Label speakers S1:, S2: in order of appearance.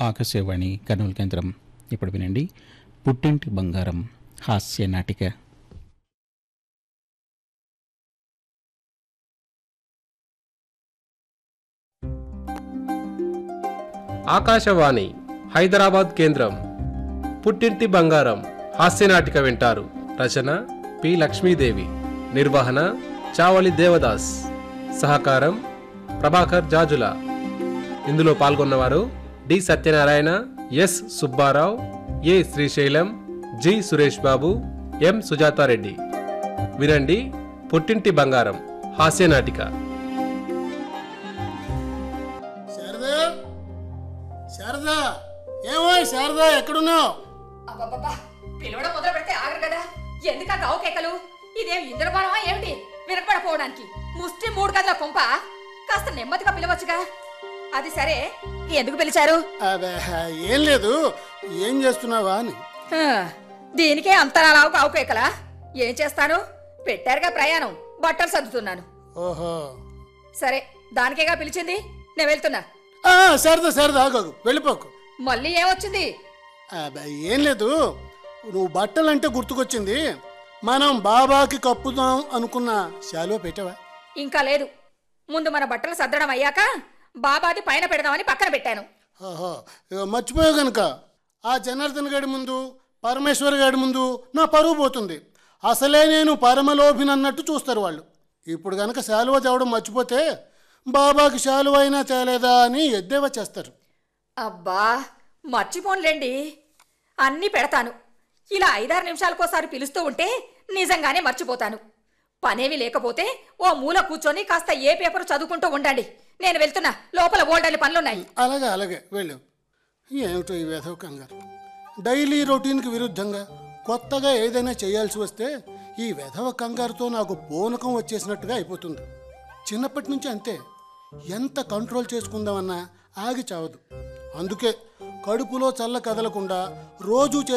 S1: ఆకాశవాణి కర్నూలు కేంద్రం ఇప్పుడు వినండి పుట్టింటి బంగారం హాస్య నాటిక
S2: ఆకాశవాణి హైదరాబాద్ కేంద్రం పుట్టింటి బంగారం హాస్యనాటిక వింటారు రచన పి లక్ష్మీదేవి నిర్వహణ చావలి దేవదాస్ సహకారం ప్రభాకర్ జాజుల ఇందులో పాల్గొన్నవారు D Satyanarayana S Subbarao A Srisailam G Suresh Babu M Sujatha Reddy వినండి పుట్టింటి బంగారం హాస్యనాటిక
S3: శారదా శారదా ఏమో శారదా ఎక్కడున్నావు
S4: అబ్బబ్బబ్బా పిలవడం మొదలు పెడితే ఆగరు కదా ఎందుక గావు కేకలు ఇదేం ఇంద్రబాణమా ఏమిటి వినపడపోవడానికి ముష్టి మూడు గదుల కొంప కాస్త నెమ్మదిగా పిలవచ్చుగా అది సరే ఎందుకు పిలిచారు
S3: అదే ఏం లేదు ఏం చేస్తున్నావా అని
S4: హ, దీనికే అంతరాలావు గావు కేకలా ఏం చేస్తాను పెట్టారుగా ప్రయాణం బట్టలు సర్దుతున్నాను
S3: ఓహో
S4: సరే దానికేగా పిలిచింది నేను వెళ్తున్నా
S3: ఆ, శారదా శారదా ఆగు వెళ్ళిపోకు
S4: మళ్ళీ ఏమొచ్చింది
S3: అబ్బే, ఏం లేదు నువ్వు బట్టలంటే గుర్తుకొచ్చింది మనం బాబాకి కప్పుదాం అనుకున్న శాలువ పెట్టావా
S4: ఇంకా లేదు ముందు మన బట్టలు సర్దడం అయ్యాక బాబాది పైన పెడదామని పక్కన పెట్టాను
S3: ఓహో ఇగో మర్చిపోయావు గనుక ఆ జనార్దన్ గారి ముందు పరమేశ్వర్ గారి ముందు నా పరువు పోతుంది అసలే నేను పరమలోభినన్నట్టు చూస్తారు వాళ్ళు ఇప్పుడు గనక శాలువ తేవడం మర్చిపోతే బాబాకి శాలువ అయినా తేలేదా అని ఎద్దేవా చేస్తారు
S4: అబ్బా మర్చిపోన్లేండి అన్నీ పెడతాను ఇలా ఐదారు నిమిషాలకోసారి పిలుస్తూ ఉంటే నిజంగానే మర్చిపోతాను పనేవి లేకపోతే ఓ మూల కూర్చొని కాస్త ఏ పేపర్ చదువుకుంటూ ఉండండి నేను వెళ్తున్నా లోపల ఓల్డర్లి పనులున్నాయి
S3: అలాగే అలాగే వెళ్ళు ఏమిటో ఈ వేధవ కంగారు డైలీ రొటీన్కి విరుద్ధంగా కొత్తగా ఏదైనా చేయాల్సి వస్తే ఈ వెధవ కంగారుతో నాకు పూనకం వచ్చేసినట్టుగా అయిపోతుంది చిన్నప్పటి నుంచి అంతే ఎంత కంట్రోల్ చేసుకుందామన్నా ఆగి చావదు అందుకే కడుపులో చల్ల కదలకుండా రోజు చే